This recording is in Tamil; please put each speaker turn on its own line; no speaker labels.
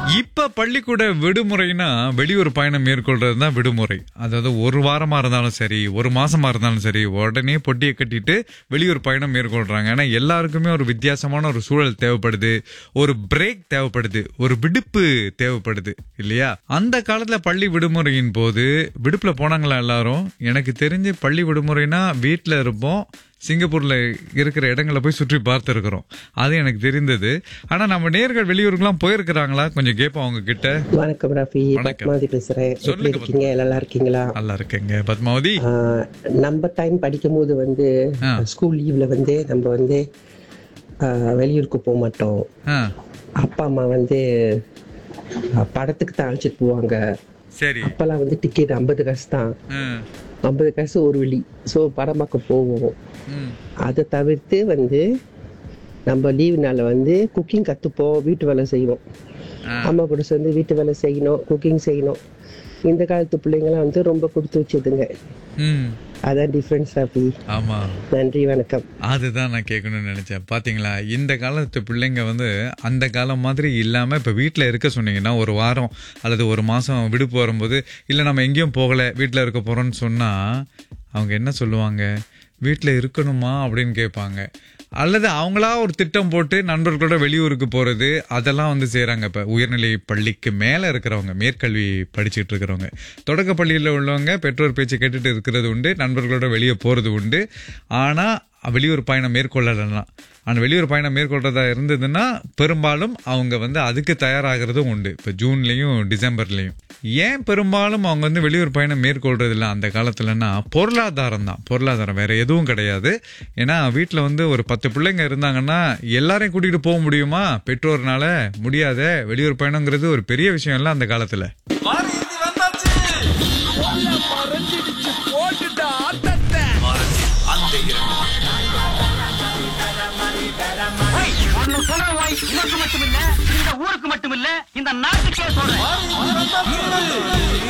இப்ப பள்ளிக்கூட விடுமுறைனா வெளியூர் பயணம் மேற்கொள்றது தான் விடுமுறை அதாவது ஒரு வாரமா இருந்தாலும் சரி ஒரு மாசமா இருந்தாலும் சரி உடனே பொட்டியை கட்டிட்டு வெளியூர் பயணம் மேற்கொள்றாங்க ஏன்னா எல்லாருக்குமே ஒரு வித்தியாசமான ஒரு சூழல் தேவைப்படுது ஒரு பிரேக் தேவைப்படுது ஒரு விடுப்பு தேவைப்படுது இல்லையா அந்த காலத்துல பள்ளி விடுமுறையின் போது விடுப்புல போனாங்களா எல்லாரும் எனக்கு தெரிஞ்சு பள்ளி விடுமுறைனா வீட்ல இருப்போம் சிங்கப்பூர்ல இருக்கிற இடங்களை போய் சுற்றி பார்த்துருக்குறோம் அது எனக்கு தெரிந்தது ஆனா நம்ம நேர்கள் வெளியூருக்குலாம் போயிருக்கிறாங்களா கொஞ்சம் கேட்போம் அவங்க கிட்ட
வணக்கம் ரஃபி
வணக்கம்.
பத்மாவதி பேசுறேன் எப்படி
சொல்லுங்க
இருக்கீங்க நல்லா இருக்கீங்களா
நல்லா இருக்கேங்க பத்மாவதி
ஆஹ், நம்ம டைம் படிக்கும் போது வந்து
ஆ.
ஸ்கூல் லீவ்ல வந்து நம்ம வந்து ஆஹ், வெளியூருக்கு போக மாட்டோம்
ஆ,
அப்பா அம்மா வந்து ஆஹ், படத்துக்கு தான் அழைச்சிட்டு போவாங்க
சரி
அப்பெல்லாம் வந்து டிக்கெட் ஐம்பது காசு தான்
ஆ,
ஐம்பது காசு ஒரு வெளி ஸோ படம் பார்க்க போவோம்
ம்,
அதை தவிர்த்து வந்து நம்ம லீவு நாளில் வந்து குக்கிங் கற்றுப்போம் வீட்டு வேலை செய்வோம்
ஆ.
அம்மா கூட சேர்ந்து வீட்டு வேலை செய்யணும் குக்கிங் செய்யணும் இந்த காலத்து பிள்ளைங்களாம் வந்து ரொம்ப கொடுத்து வச்சதுங்க
ம்,
அதான் டிஃப்ரென்ஸ் அப்படி
ஆமா
நன்றி வணக்கம்
அதுதான் நான் கேட்கணும்னு நினைச்சேன் பாத்தீங்களா இந்த காலத்து பிள்ளைங்க வந்து அந்த காலம் மாதிரி இல்லாம இப்ப வீட்ல இருக்க சொன்னீங்கன்னா ஒரு வாரம் அல்லது ஒரு மாசம் விடுப்பு வரும்போது இல்ல நம்ம எங்கேயும் போகல வீட்ல இருக்க போறோம்னு சொன்னா அவங்க என்ன சொல்லுவாங்க வீட்ல இருக்கணுமா அப்படின்னு கேட்பாங்க அல்லது அவங்களா ஒரு திட்டம் போட்டு நண்பர்களோட வெளியூருக்கு போறது அதெல்லாம் வந்து செய்றாங்க இப்ப உயர்நிலை பள்ளிக்கு மேல இருக்கிறவங்க மேற்கல்வி படிச்சுட்டு இருக்கிறவங்க தொடக்க பள்ளியில உள்ளவங்க பெற்றோர் பேச்சு கேட்டுட்டு இருக்கிறது உண்டு நண்பர்களோட வெளியே போறது உண்டு ஆனா வெளியூர் பயணம் மேற்கொள்ளலாம் ஆனால் வெளியூர் பயணம் மேற்கொள்றதா இருந்ததுன்னா பெரும்பாலும் அவங்க வந்து அதுக்கு தயாராகிறதும் உண்டு இப்போ ஜூன்லேயும் டிசம்பர்லேயும் ஏன் பெரும்பாலும் அவங்க வந்து வெளியூர் பயணம் மேற்கொள்றது இல்லை அந்த காலத்துலன்னா பொருளாதாரம் தான் பொருளாதாரம் வேற எதுவும் கிடையாது ஏன்னா வீட்டில் வந்து ஒரு பத்து பிள்ளைங்க இருந்தாங்கன்னா எல்லாரையும் கூட்டிகிட்டு போக முடியுமா பெற்றோர்னால முடியாத வெளியூர் பயணங்கிறது ஒரு பெரிய விஷயம் இல்லை அந்த காலத்தில்
மாறிடுச்சு வந்தாச்சு மறைஞ்சிடுச்சு போட்டுட்ட ஆட்டத்தை அந்த இரண்டு
ஒன்னு சொல்ற வாய் உனக்கு மட்டுமில்ல இந்த ஊருக்கு மட்டுமில்ல இந்த நாட்டுக்கே சொல்றேன்
மாறி வந்தாச்சு